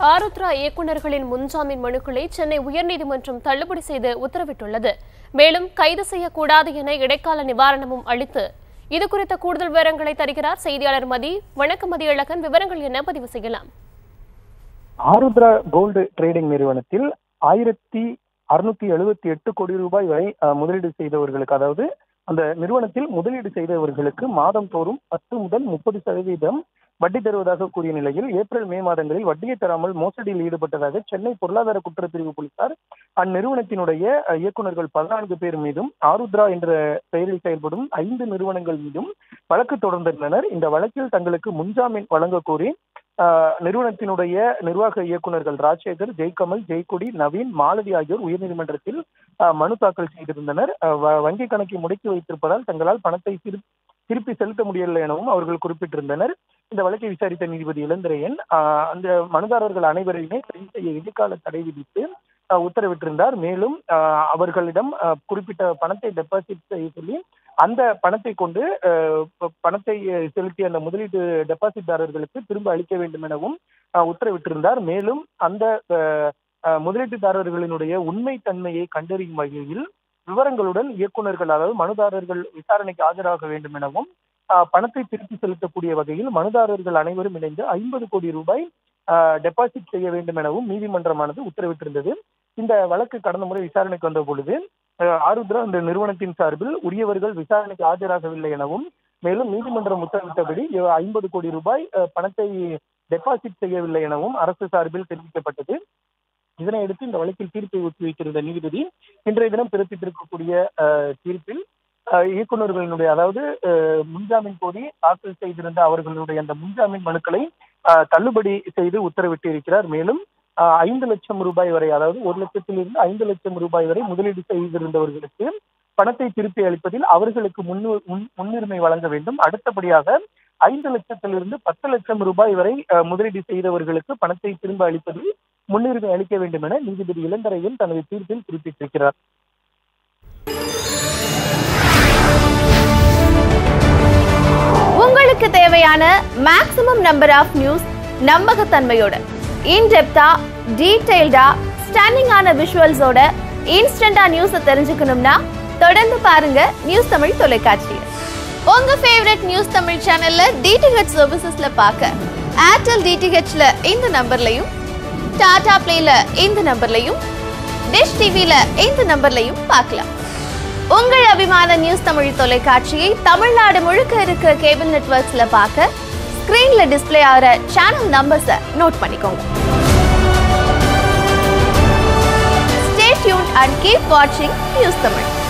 ஆருத்ரா இயக்குநர்களின் முன்ஜாமீன் மனுக்களை சென்னை உயர்நீதிமன்றம் தள்ளுபடி செய்து உத்தரவிட்டுள்ளது மேலும் கைது செய்யக்கூடாது என இடைக்கால நிவாரணமும் அளித்து இது குறித்த கூடுதல் விவரங்களை தருகிறார் செய்தியாளர் மதி வணக்கம் மதி அழகன் விவரங்கள் என்ன பதிவு செய்யலாம் ஆருத்ரா கோல்டு ட்ரேடிங் நிறுவனத்தில் ஆயிரத்தி அறுநூத்தி எழுபத்தி எட்டு கோடி ரூபாய் வரை அஹ், முதலீடு செய்தவர்களுக்கு அதாவது அந்த நிறுவனத்தில் முதலீடு செய்தவர்களுக்கு மாதம் தோறும் பத்து முதல் முப்பது சதவீதம் வட்டி தருவதாக கூறிய நிலையில் ஏப்ரல் மே மாதங்களில் வட்டியை தராமல் மோசடியில் ஈடுபட்டதாக சென்னை பொருளாதார குற்றப்பிரிவு போலீசார் அந்நிறுவனத்தினுடைய அஹ், இயக்குநர்கள் பதினான்கு பேர் மீதும் ஆருத்ரா என்ற பெயரில் செயல்படும் ஐந்து நிறுவனங்கள் மீதும் வழக்கு தொடர்ந்திருந்தனர் இந்த வழக்கில் தங்களுக்கு முன்ஜாமீன் வழங்க கோரி ஆஹ் நிறுவனத்தினுடைய நிர்வாக இயக்குநர்கள் ராஜசேகர் ஜெய்கமல் ஜெய்கொடி நவீன் மாலதி ஆகியோர் உயர்நீதிமன்றத்தில் ஆஹ் மனு தாக்கல் செய்திருந்தனர் ஆஹ் வ- வங்கி கணக்கை முடக்கி வைத்திருப்பதால் தங்களால் பணத்தை திரு- திருப்பி செலுத்த முடியவில்லை எனவும் அவர்கள் குறிப்பிட்டிருந்தனர் இந்த வழக்கை விசாரித்த நீதிபதி இளந்திரையன் ஆஹ் அந்த மனுதாரர்கள் அனைவரையுமே கைது செய்ய இடைக்கால தடை விதித்து ஆஹ் உத்தரவிட்டிருந்தார் மேலும் ஆஹ் அவர்களிடம் ஆஹ் குறிப்பிட்ட பணத்தை டெபாசிட் செய்ய சொல்லி அந்த பணத்தை கொண்டு ஆஹ் ப- பணத்தை அஹ், செலுத்திய அந்த முதலீட்டு டெபாசிட்தாரர்களுக்கு திரும்ப அளிக்க வேண்டும் எனவும் ஆஹ், உத்தரவிட்டிருந்தார் மேலும் அந்த ஆஹ், ஆஹ், முதலீட்டுதாரர்களினுடைய உண்மை தன்மையை கண்டறியும் வகையில் விவரங்களுடன் இயக்குநர்கள் அதாவது மனுதாரர்கள் விசாரணைக்கு ஆஜராக வேண்டும் எனவும் ஆஹ், பணத்தை திருப்பி செலுத்தக்கூடிய வகையில் மனுதாரர்கள் அனைவரும் இணைந்து ஐம்பது கோடி ரூபாய் டெபாசிட் செய்ய வேண்டும் எனவும் நீதிமன்றமானது உத்தரவிட்டிருந்தது இந்த வழக்கு கடந்த முறை விசாரணைக்கு வந்த பொழுது அஹ், ஆருத்ரா இந்த நிறுவனத்தின் சார்பில் உரியவர்கள் விசாரணைக்கு ஆஜராகவில்லை எனவும் மேலும் நீதிமன்றம் உத்தரவிட்டபடி ஐம்பது கோடி ரூபாய் அஹ், பணத்தை டெபாசிட் செய்யவில்லை எனவும் அரசு சார்பில் தெரிவிக்கப்பட்டது இதனையடுத்து இந்த வழக்கில் தீர்ப்பை ஒத்திவைத்திருந்த நீதிபதி இன்றைய தினம் பிறப்பித்திருக்கக்கூடிய அஹ், தீர்ப்பில் அஹ், இயக்குநர்களினுடைய அதாவது அஹ், முன்ஜாமீன் கோரி தாக்கல் செய்திருந்த அவர்களுடைய அந்த முன்ஜாமீன் மனுக்களை அஹ், தள்ளுபடி செய்து உத்தரவிட்டு இருக்கிறார் மேலும் அஹ், ஐந்து லட்சம் ரூபாய் வரை அதாவது ஒரு லட்சத்திலிருந்து ஐந்து லட்சம் ரூபாய் வரை முதலீடு செய்திருந்தவர்களுக்கு பணத்தை திருப்பி அளிப்பதில் அவர்களுக்கு முன்னு- முன்- முன்னுரிமை வழங்க வேண்டும் அடுத்தபடியாக ஐந்து லட்சத்திலிருந்து பத்து லட்சம் ரூபாய் வரை அஹ், முதலீடு செய்தவர்களுக்கு பணத்தை திரும்ப அளிப்பதில் முன்னுரிமை அளிக்க வேண்டும் என நீதிபதி இளந்தரையன் தனது தீர்ப்பில் குறிப்பிட்டிருக்கிறார் உங்களுக்கு தேவையான மேக்ஸிமம் நம்பர் ஆஃப் நியூஸ் நம்பகத்தன்மையோட இன்டெப்தா டீடைல்டா ஸ்டன்னிங்கான விஷுவல்ஸோட இன்ஸ்டண்டா நியூஸை தெரிஞ்சுக்கணும்னா தொடர்ந்து பாருங்க நியூஸ் தமிழ் தொலைக்காட்சி உங்க ஃபேவரட் நியூஸ் தமிழ் சேனல்ல டிடிஹெச் சர்வீசஸ்ல பார்க்க ஏர்டெல் டிடிஹெச்ல இந்த நம்பர்லையும் டாடா பிளேல இந்த நம்பர்லையும் டிஷ் டிவில இந்த நம்பர்லையும் பார்க்கலாம் உங்கள் அபிமான நியூஸ் தமிழ் தொலைக்காட்சியை தமிழ்நாடு முழுக்க இருக்க கேபிள் நெட்வொர்க்ஸ்ல பார்க்க ஸ்கிரீன்ல டிஸ்ப்ளே ஆகிற சேனல் நம்பர்ஸை நோட் பண்ணிக்கோங்க ஸ்டே டியூன் அண்ட் கீப் வாட்சிங் நியூஸ் தமிழ்